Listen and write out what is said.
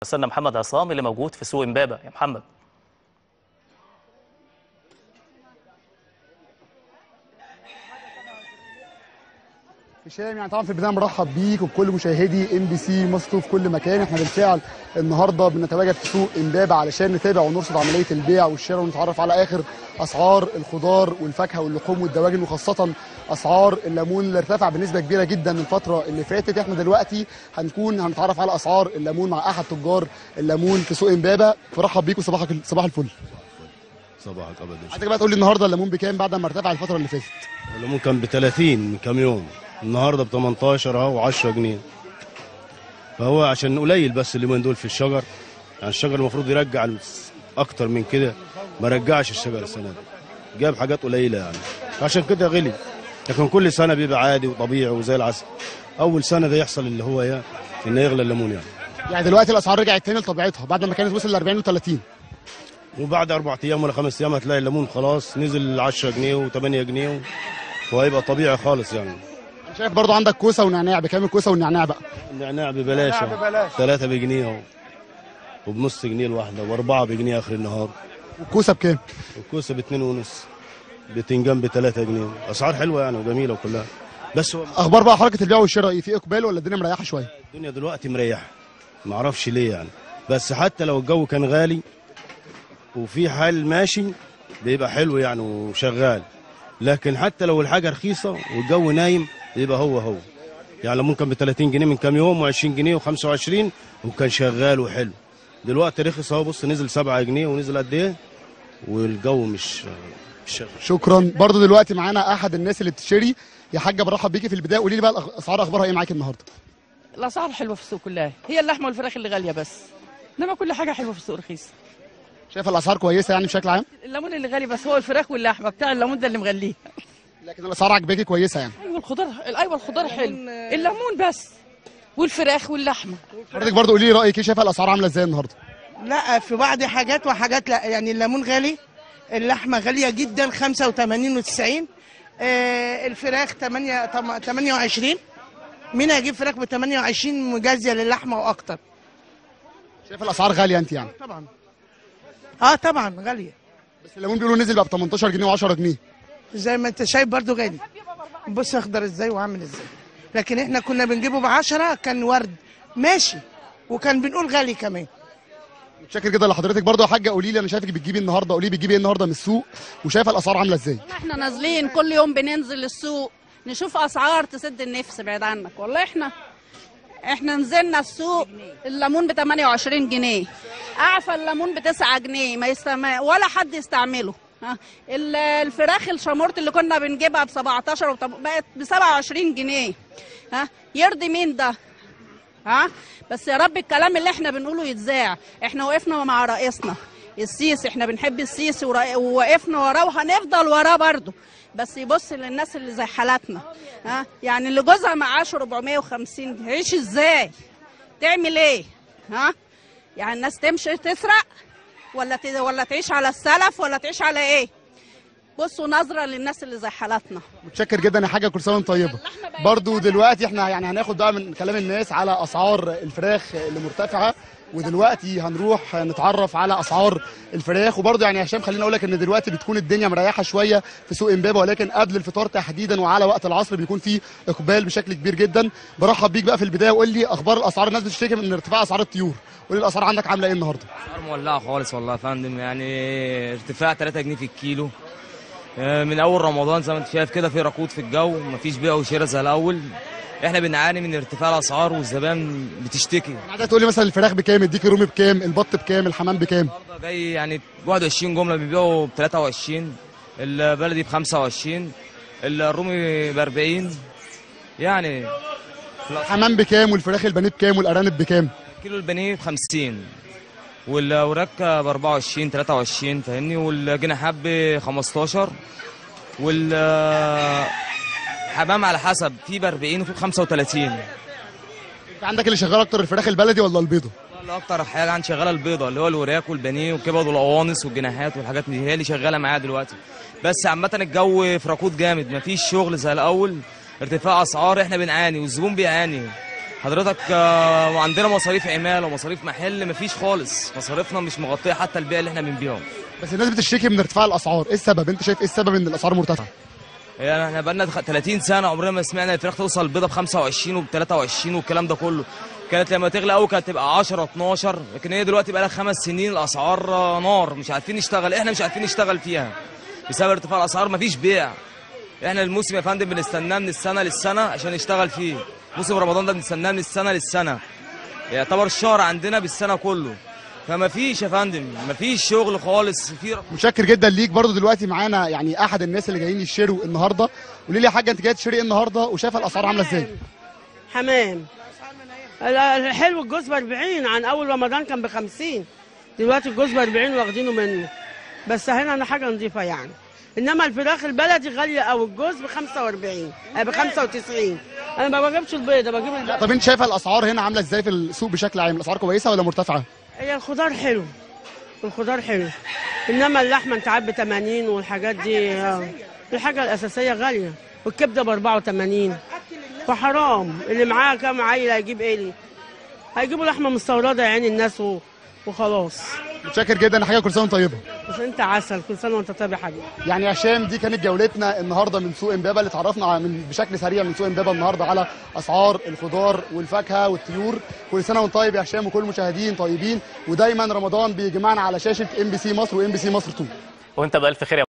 استنى محمد عصام اللي موجود في سوق امبابه يا محمد هشام يعني طبعا في البدايه مرحب بيك وبكل مشاهدي ام بي سي مصر في كل مكان احنا بالفعل النهارده بنتواجد في سوق امبابه علشان نتابع ونرصد عمليه البيع والشراء ونتعرف على اخر اسعار الخضار والفاكهه واللحوم والدواجن وخاصه اسعار الليمون اللي ارتفع بنسبه كبيره جدا الفتره اللي فاتت احنا دلوقتي هنكون هنتعرف على اسعار الليمون مع احد تجار الليمون في سوق امبابه فرحب بيك وصباحك صباح الفل صباحك ابدا عايزك بقى تقول لي النهارده الليمون بكام بعد ما ارتفع الفتره اللي فاتت الليمون كان ب 30 من كام يوم النهارده ب 18 اهو 10 جنيه فهو عشان قليل بس اليومين دول في الشجر يعني الشجر المفروض يرجع اكتر من كده ما رجعش الشجر السنه دي جاب حاجات قليله يعني عشان كده غلي لكن كل سنه بيبقى عادي وطبيعي وزي العسل اول سنه ده يحصل اللي هو ايه ان يغلى الليمون يعني يعني دلوقتي الاسعار رجعت تاني لطبيعتها بعد ما كانت وصل ل 40 و30 وبعد اربع ايام ولا خمس ايام هتلاقي الليمون خلاص نزل 10 جنيه و8 جنيه وهيبقى طبيعي خالص يعني انا شايف برضو عندك كوسه ونعناع بكام الكوسه والنعناع بقى النعناع ببلاش ثلاثة بجنيه اهو وبنص جنيه الواحدة وأربعة بجنيه آخر النهار والكوسه بكام والكوسة باتنين ونص بتنجان بتلاتة جنيه أسعار حلوة يعني وجميلة وكلها بس هو اخبار بقى حركه البيع والشراء ايه في اقبال ولا الدنيا مريحه شويه الدنيا دلوقتي مريحة معرفش ليه يعني بس حتى لو الجو كان غالي وفي حال ماشي بيبقى حلو يعني وشغال لكن حتى لو الحاجة رخيصة والجو نايم يبقى هو هو يعني ممكن ب 30 جنيه من كام يوم و20 جنيه و25 وكان شغال وحلو دلوقتي رخص اهو بص نزل 7 جنيه ونزل قد ايه والجو مش مش شغال شكرا برضو دلوقتي معانا احد الناس اللي بتشتري يا حاجه برحب بيكي في البدايه قولي لي بقى الاسعار اخبارها ايه معاكي النهارده الاسعار حلوه في السوق كلها هي اللحمه والفراخ اللي غاليه بس انما كل حاجه حلوه في السوق رخيص شايفه الاسعار كويسه يعني بشكل عام الليمون اللي غالي بس هو الفراخ واللحمه بتاع الليمون ده اللي مغليه لكن الاسعار عجباكي كويسه يعني ايوه الخضار ايوه الخضار حلو الليمون بس والفراخ واللحمه حضرتك برضو قولي لي رايك ايه شايفه الاسعار عامله ازاي النهارده لا في بعض حاجات وحاجات لا يعني الليمون غالي اللحمه غاليه جدا 85 و90 آه الفراخ 8 طم- 28 مين هيجيب فراخ ب 28 مجازيه للحمه واكتر شايفه الاسعار غاليه انت يعني طبعا اه طبعا غاليه بس الليمون بيقولوا نزل بقى ب 18 جنيه و10 جنيه زي ما انت شايف برضو غالي بص اخضر ازاي وعامل ازاي لكن احنا كنا بنجيبه ب 10 كان ورد ماشي وكان بنقول غالي كمان متشكر جدا لحضرتك برضو يا حاجه قولي لي انا شايفك بتجيبي النهارده قولي لي بتجيبي ايه النهارده من السوق وشايفه الاسعار عامله ازاي احنا نازلين كل يوم بننزل السوق نشوف اسعار تسد النفس بعيد عنك والله احنا احنا نزلنا السوق الليمون ب 28 جنيه اعفى الليمون ب 9 جنيه ما يستعمل ولا حد يستعمله ها ال- الفراخ الشامورت اللي كنا بنجيبها ب 17 وطب- بقت ب 27 جنيه ها يرضي مين ده ها بس يا رب الكلام اللي احنا بنقوله يتذاع احنا وقفنا مع رئيسنا السيسي احنا بنحب السيسي ورا- ووقفنا وراه وهنفضل وراه برضه بس يبص للناس اللي زي حالاتنا ها يعني اللي جوزها معاش 450 تعيش ازاي تعمل ايه ها يعني الناس تمشي تسرق ولا ت... ولا تعيش على السلف ولا تعيش على ايه بصوا نظره للناس اللي زي حالاتنا متشكر جدا يا حاجه كل سنه وانت طيبه برضو دلوقتي احنا يعني هناخد بقى من كلام الناس على اسعار الفراخ اللي مرتفعه ودلوقتي هنروح نتعرف على اسعار الفراخ وبرضه يعني يا هشام خليني اقول لك ان دلوقتي بتكون الدنيا مريحه شويه في سوق امبابه ولكن قبل الفطار تحديدا وعلى وقت العصر بيكون في اقبال بشكل كبير جدا برحب بيك بقى في البدايه وقول لي اخبار الاسعار الناس بتشتكي من ارتفاع اسعار الطيور قول لي الاسعار عندك عامله ايه النهارده اسعار مولعه خالص والله يا فندم يعني ارتفاع 3 جنيه في الكيلو آه، من اول رمضان زي ما انت شايف كده في ركود في الجو مفيش بيع وشراء زي الاول احنا بنعاني من ارتفاع الاسعار والزبائن بتشتكي عايزك تقول لي مثلا الفراخ بكام الديك الرومي بكام البط بكام الحمام بكام النهارده جاي يعني 21 جمله بيبيعوا ب 23 البلدي ب 25 الرومي ب 40 يعني الحمام بكام والفراخ البانيه بكام والارانب بكام كيلو البانيه ب 50 والوراك ب 24 23 فاهمني والجناحات ب 15 وال حمام على حسب في ب 40 وفي ب 35 انت عندك اللي شغال اكتر الفراخ البلدي ولا البيضه اللي اكتر حاجه عندي شغاله البيضه اللي هو الوراك والبانيه والكبد والقوانص والجناحات والحاجات دي هي اللي شغاله معايا دلوقتي بس عامه الجو في ركود جامد مفيش شغل زي الاول ارتفاع اسعار احنا بنعاني والزبون بيعاني حضرتك آه، وعندنا مصاريف عماله ومصاريف محل مفيش خالص مصاريفنا مش مغطيه حتى البيع اللي احنا بنبيعه بس الناس بتشتكي من ارتفاع الاسعار ايه السبب انت شايف ايه السبب ان الاسعار مرتفعه يعني احنا بقالنا دخ- 30 سنه عمرنا ما سمعنا الفراخ توصل البيضه ب 25 وب 23 والكلام ده كله كانت لما تغلى قوي كانت تبقى 10 12 لكن هي دلوقتي بقى لها خمس سنين الاسعار آه، نار مش عارفين نشتغل احنا مش عارفين نشتغل فيها بسبب ارتفاع الاسعار مفيش بيع احنا الموسم يا فندم بنستناه من السنه للسنه عشان نشتغل فيه موسم رمضان ده بنستناه من السنه للسنه يعتبر الشهر عندنا بالسنه كله فما فيش يا فندم ما فيش شغل خالص في متشكر جدا ليك برضو دلوقتي معانا يعني احد الناس اللي جايين يشتروا النهارده قولي لي يا حاجه انت جايه تشتري ايه النهارده وشايفه الاسعار عامله ازاي حمام لا، الحلو الجوز ب 40 عن اول رمضان كان ب 50 دلوقتي الجوز ب 40 واخدينه منه بس هنا انا حاجه نظيفه يعني انما الفراخ البلدي غاليه قوي الجوز ب 45 آه، ب 95 انا ما بجيبش البيضه بجيب البيضه طب انت شايفه الاسعار هنا عامله ازاي في السوق بشكل عام الاسعار كويسه ولا مرتفعه هي الخضار حلو الخضار حلو انما اللحمه انت عارف ب 80 والحاجات دي آه، الحاجه الاساسيه غاليه والكبده ب 84 فحرام اللي معاه كام عيل هيجيب ايه ليه؟ هيجيبوا لحمه مستورده يا عين الناس و... وخلاص متشكر جدا يا حاجه كل سنه وانت طيبه بس انت عسل كل سنه وانت طيب يا حبيبي يعني يا هشام دي كانت جولتنا النهارده من سوق امبابه اللي اتعرفنا على- من بشكل سريع من سوق امبابه النهارده على اسعار الخضار والفاكهه والطيور كل سنه وانت طيب يا هشام وكل المشاهدين طيبين ودايما رمضان بيجمعنا على شاشه ام بي سي مصر وام بي سي مصر 2 وانت بالف خير يا